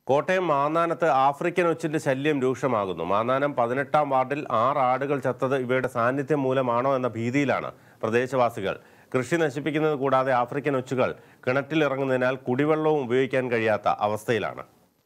Kottayam മാന്നാനത്ത് African ഒച്ചിന്റെ ശല്യം രൂക്ഷമാകുന്നു മാന്നാനം പതിനെട്ടാം വാർഡിൽ ആറ് ആടുകൾ ചത്തത് ഇവയുടെ സാന്നിധ്യം മൂലമാണോ എന്ന ഭീതിയിലാണ് പ്രദേശവാസികൾ കൃഷി നശിപ്പിക്കുന്നത് കൂടാതെ ആഫ്രിക്കൻ ഒച്ചുകൾ കിണറ്റിലിറങ്ങുന്നതിനാൽ കുടിവെള്ളവും ഉപയോഗിക്കാൻ കഴിയാത്ത അവസ്ഥയിലാണ്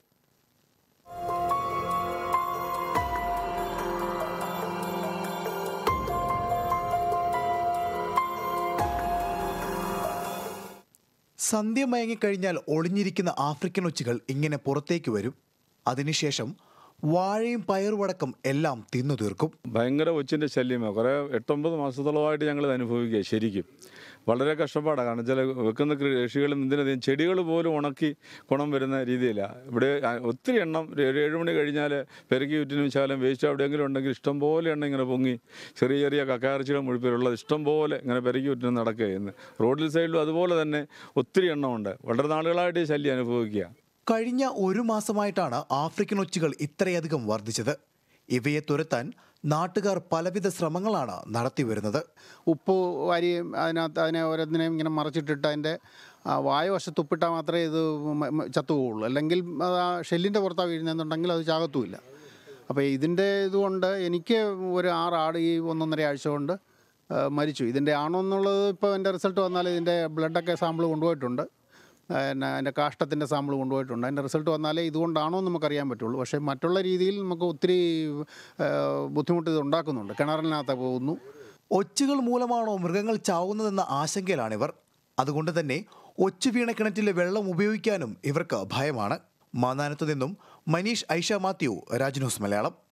സന്ധ്യ മയങ്ങിക്കഴിഞ്ഞാൽ ഒളിഞ്ഞിരിക്കുന്ന ആഫ്രിക്കൻ ഒച്ചുകൾ ഇങ്ങനെ പുറത്തേക്ക് വരും അതിനുശേഷം വാഴയും പയറുവടക്കം എല്ലാം തിന്നു തീർക്കും ഭയങ്കര ഒച്ചിൻ്റെ ശല്യമാണ് കുറേ എട്ടൊമ്പത് മാസത്തോളമായിട്ട് ഞങ്ങൾ ഇത് അനുഭവിക്കുക ശരിക്കും വളരെ കഷ്ടപ്പാടാണ് കാരണം ചില വെക്കുന്ന കൃഷികളും എന്തിനധികം ചെടികൾ പോലും ഉണക്കി ഗുണം വരുന്ന രീതിയിലാണ് ഇവിടെ ആ, ഒത്തിരി എണ്ണം ഒരു ഒരു ഏഴ് മണി കഴിഞ്ഞാൽ പെരുക്കി ചുറ്റിനും ശാലം വേസ്റ്റ് എവിടെയെങ്കിലും ഉണ്ടെങ്കിൽ ഇഷ്ടം പോലെ എണ്ണം ഇങ്ങനെ പൊങ്ങി ചെറിയ ചെറിയ കക്കാർച്ചികളും മുഴുപ്പിലുള്ളത് ഇഷ്ടം പോലെ ഇങ്ങനെ പെരുക്കി ചുറ്റിനും നടക്കുക ചെയ്യുന്നത് റോഡിൽ സൈഡിലും അതുപോലെ തന്നെ ഒത്തിരി എണ്ണമുണ്ട് വളരെ നാളുകളായിട്ട് ഈ ശല്യം അനുഭവിക്കുക കഴിഞ്ഞ ഒരു മാസമായിട്ടാണ് ആഫ്രിക്കൻ ഒച്ചുകൾ ഇത്രയധികം വർദ്ധിച്ചത് ഇവയെ തുരത്താൻ നാട്ടുകാർ പലവിധ ശ്രമങ്ങളാണ് നടത്തിവരുന്നത് ഉപ്പ് വാരി അതിനകത്ത് അതിനെ ഓരോന്നിനെയും ഇങ്ങനെ മറച്ചിട്ടിട്ട് അതിൻ്റെ ആ വായ വശത്ത് ഉപ്പിട്ടാൽ മാത്രമേ ഇത് മ- മ- ചത്തുപോകുള്ളൂ അല്ലെങ്കിൽ അത് ആ ഷെല്ലിൻ്റെ പുറത്താണ് വീഴുന്നതെന്നുണ്ടെങ്കിൽ അത് ചാകത്തുമില്ല അപ്പോൾ ഇതിൻ്റെ ഇതുകൊണ്ട് എനിക്ക് ഒരു ആറ് ആട് ഈ ഒന്നൊന്നര ആഴ്ച കൊണ്ട് ആ, മരിച്ചു ഇതിൻ്റെ ആണോ എന്നുള്ളത് ഇപ്പോൾ എൻ്റെ റിസൾട്ട് വന്നാൽ ഇതിൻ്റെ ബ്ലഡൊക്കെ സാമ്പിൾ കൊണ്ടുപോയിട്ടുണ്ട് പിന്നെ അതിൻ്റെ കാഷ്ടത്തിൻ്റെ സാമ്പിൾ കൊണ്ടുപോയിട്ടുണ്ട് അതിൻ്റെ റിസൾട്ട് വന്നാലേ ഇതുകൊണ്ടാണോ എന്ന് നമുക്കറിയാൻ പറ്റുള്ളൂ പക്ഷേ മറ്റുള്ള രീതിയിൽ നമുക്ക് ഒത്തിരി ആ, ബുദ്ധിമുട്ട് ഇത് ഉണ്ടാക്കുന്നുണ്ട് കിണറിനകത്ത് പോകുന്നു ഒച്ചുകൾ മൂലമാണോ മൃഗങ്ങൾ ചാവുന്നതെന്ന ആശങ്കയിലാണിവർ അതുകൊണ്ട് തന്നെ ഒച്ചു വീണ കിണറ്റിലെ വെള്ളം ഉപയോഗിക്കാനും ഇവർക്ക് ഭയമാണ് മാന്നാനത്തു നിന്നും മനീഷ് ഐഷ മാത്യു രാജ്ന്യൂസ് മലയാളം